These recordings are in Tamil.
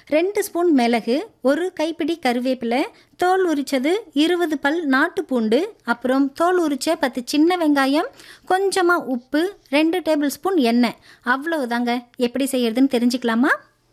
ரெண்டு ஸ்பூன் மிளகு ஒரு கைப்பிடி கருவேப்பிலை தோல் உரிச்சது இருபது பல் நாட்டு பூண்டு அப்புறம் தோல் உரிச்ச பத்து சின்ன வெங்காயம் கொஞ்சமாக உப்பு ரெண்டு டேபிள் ஸ்பூன் எண்ணெய் அவ்வளவுதாங்க எப்படி செய்யறதுன்னு தெரிஞ்சுக்கலாமா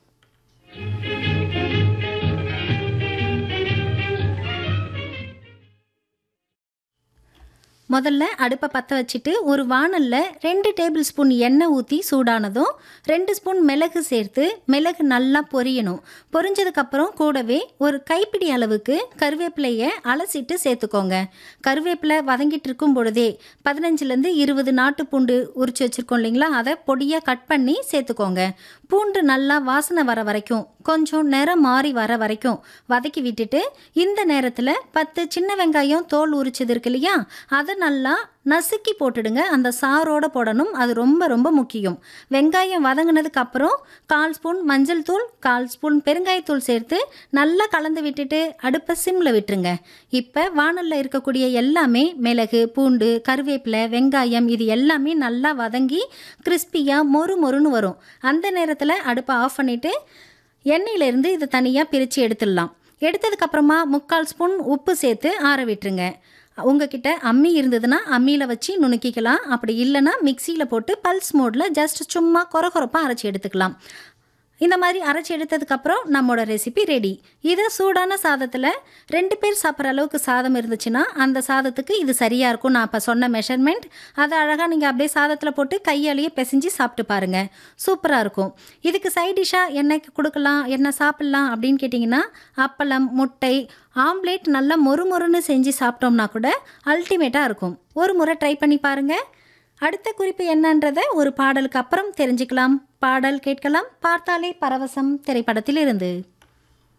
முதல்ல அடுப்பை பற்ற வச்சுட்டு ஒரு வாணலில் ரெண்டு டேபிள் ஸ்பூன் எண்ணெய் ஊற்றி சூடானதும் ரெண்டு ஸ்பூன் மிளகு சேர்த்து மிளகு நல்லா பொரியணும் பொரிஞ்சதுக்கப்புறம் கூடவே ஒரு கைப்பிடி அளவுக்கு கருவேப்பிலையை அலசிட்டு சேர்த்துக்கோங்க கருவேப்பிலை வதங்கிட்டு இருக்கும் பொழுதே பதினஞ்சுலேருந்து இருபது நாட்டு பூண்டு உரிச்சு வச்சுருக்கோம் இல்லைங்களா அதை பொடியாக கட் பண்ணி சேர்த்துக்கோங்க பூண்டு நல்லா வாசனை வர வரைக்கும் கொஞ்சம் நிறம் மாறி வர வரைக்கும் வதக்கி விட்டுட்டு இந்த நேரத்தில் பத்து சின்ன வெங்காயம் தோல் உரிச்சது இருக்கு இல்லையா அதை நல்லா நசுக்கி போட்டுடுங்க அந்த சாரோட போடணும் அது ரொம்ப ரொம்ப முக்கியம் வெங்காயம் வதங்கினதுக்கு அப்புறம் கால் ஸ்பூன் மஞ்சள் தூள் கால் ஸ்பூன் பெருங்காயத்தூள் சேர்த்து நல்லா கலந்து விட்டுட்டு அடுப்பை சிம்மில் விட்டுருங்க இப்போ வானலில் இருக்கக்கூடிய எல்லாமே மிளகு பூண்டு கருவேப்பிலை வெங்காயம் இது எல்லாமே நல்லா வதங்கி கிறிஸ்பியாக மொறு மொறுன்னு வரும் அந்த நேரத்தில் அடுப்பை ஆஃப் பண்ணிவிட்டு எண்ணெயிலேருந்து இதை தனியாக பிரித்து எடுத்துடலாம் எடுத்ததுக்கப்புறமா முக்கால் ஸ்பூன் உப்பு சேர்த்து ஆற விட்டுருங்க உங்ககிட்ட அம்மி இருந்ததுன்னா அம்மியில் வச்சு நுணுக்கிக்கலாம் அப்படி இல்லைன்னா மிக்சியில் போட்டு பல்ஸ் மோடில் ஜஸ்ட் சும்மா கொர கொரப்பாக அரைச்சி எடுத்துக்கலாம் இந்த மாதிரி அரைச்சி எடுத்ததுக்கப்புறம் நம்மளோட ரெசிபி ரெடி இதை சூடான சாதத்தில் ரெண்டு பேர் சாப்பிட்ற அளவுக்கு சாதம் இருந்துச்சுன்னா அந்த சாதத்துக்கு இது சரியாக இருக்கும் நான் இப்போ சொன்ன மெஷர்மெண்ட் அதை அழகாக நீங்கள் அப்படியே சாதத்தில் போட்டு கையாலேயே பிசைஞ்சு சாப்பிட்டு பாருங்கள் சூப்பராக இருக்கும் இதுக்கு சைட் டிஷ்ஷாக என்ன கொடுக்கலாம் என்ன சாப்பிட்லாம் அப்படின்னு கேட்டிங்கன்னா அப்பளம் முட்டை ஆம்லேட் நல்லா மொறு மொறுன்னு செஞ்சு சாப்பிட்டோம்னா கூட அல்டிமேட்டாக இருக்கும் ஒரு முறை ட்ரை பண்ணி பாருங்கள் அடுத்த குறிப்பு என்னன்றதை ஒரு பாடலுக்கு அப்புறம் தெரிஞ்சுக்கலாம் பாடல் கேட்கலாம் பார்த்தாலே பரவசம் திரைப்படத்தில் இருந்து